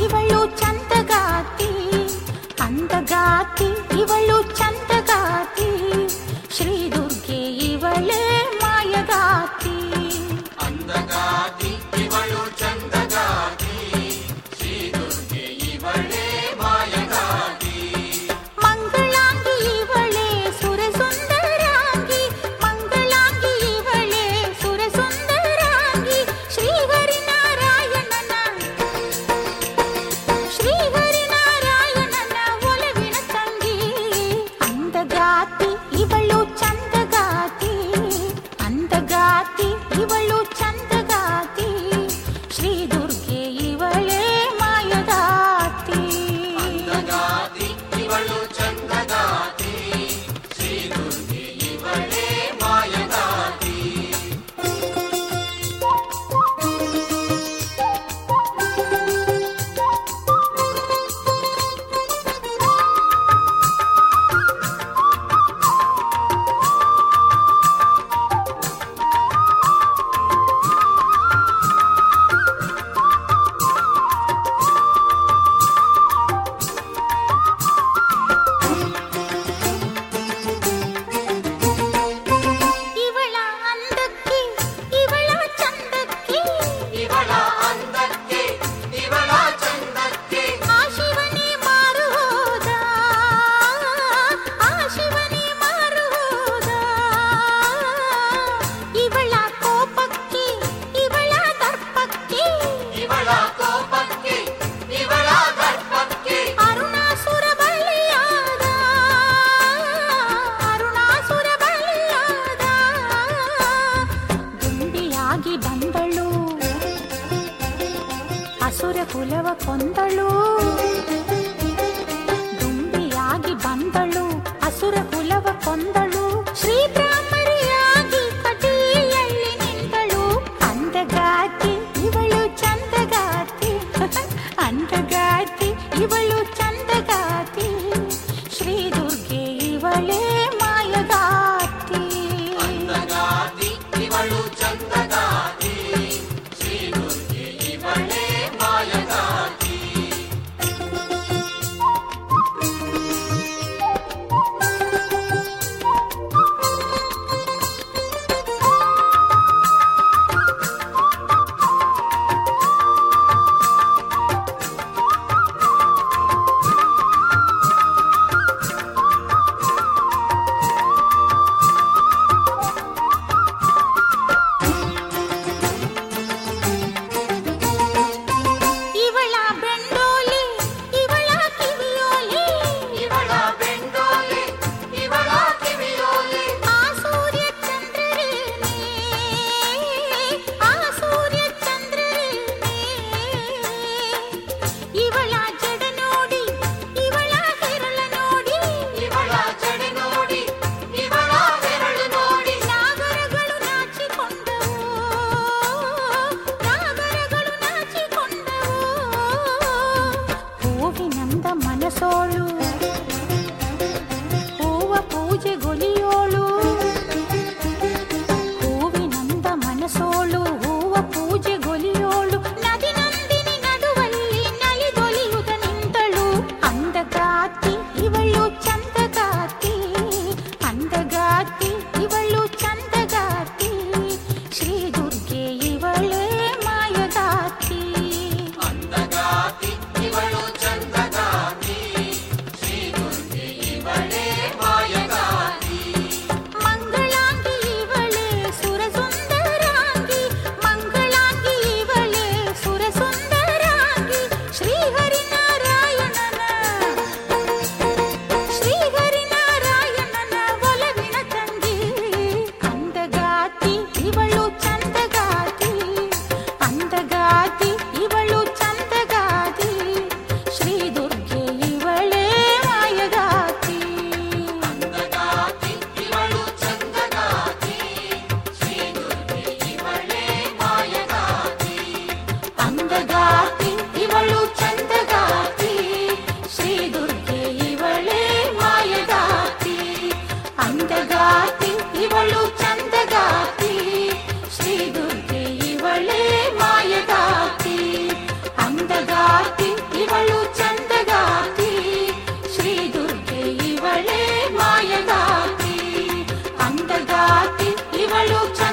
ಇವಳು ಚಂದಗಾತಿ ಅಂದಗಾತಿ ಇವಳು ಚಂದಗಾತಿ ಶ್ರೀ ದುರ್ಗೆ ಇವಳೇ ಮಾಯಗಾತಿ ಅಂದಗಾತಿ ಇವಳು ಚಂದಗಾತಿ ಶ್ರೀ ದುರ್ಗೆ ಇವಳೇ ಮಾಯಗಾತಿ ಮಂಗಳಾಂಗಿ ಇವಳೇ ಸುರಸುಂದರಾಂಗಿ ಮಂಗಳಾಂಗಿ ಇವಳೇ ಸುರಸುಂದರಾಂಗಿ ಶ್ರೀಹರಿನಾರಾಯಣನ ಶ್ರೀಹರಿನಾರಾಯಣನ ಒಲವಿನ ತಂಗಿ ಅಂದಗಾತಿ ಇವಳು ಚಂದಗಾತಿ ಅಂದಗಾತಿ ಇವಳು ಚಂದಗಾತಿ ಶ್ರೀ ದುರ್ಗೆ ಇವಳೇ ಮಾಯದಾತಿ ಅಂದಗಾತಿ ಇವಳು ಚಂದಗಾತಿ ಶ್ರೀ ದುರ್ಗೆ ಇವಳೇ ಮಾಯಗಾತಿ ಇವಳ ಅಂದಕ್ಕೆ ಇವಳ ಚಂದಕ್ಕೆ ಇವಳ ಅಂದಕ್ಕೆ ಇವಳ ಚಂದಕ್ಕೆ ಆ ಶಿವನೇ ಮಾರು ಹೋದ ಆ ಶಿವನೇ ಮಾರು ಹೋದ ಇವಳ ಕೋಪಕ್ಕೆ ಇವಳ ದರ್ಪಕ್ಕೆ ಇವಳ ಕೋಪಕ್ಕೆ ಇವಳ ದರ್ಪಕ್ಕೆ ಅರುಣಾಸುರ ಬಲಿಯಾದ ಅರುಣಾಸುರ ಬಲಿಯಾದ ದುಂಬಿಯಾಗಿ ಬಂದಳು ಅಸುರ ಕುಲವ ಕೊಂದಳು ದುಂಬಿಯಾಗಿ ಬಂದಳು ಅಸುರ ಕುಲವ ಕೊಂದಳು ಶ್ರೀ ಬ್ರಾಹ್ಮರಿಯಾಗಿ ಕಟಿಯಲ್ಲಿ ನಿಂತಳು ಅಂದಗಾತಿ ಇವಳು ಚಂದಗಾತಿ ಅಂದಗಾತಿ ಇವಳು ಚಂದಗಾತಿ ಶ್ರೀ ದುರ್ಗೆ ಇವಳೇ ಮಾಯಗಾತಿ ಅಂದಗಾತಿ ಇವಳು ಚಂದಗಾತಿ ಶ್ರೀ ದುರ್ಗೆ ಇವಳೇ ಮಾಯಗಾತಿ ಇವಳು ಚಂದಗಾತಿ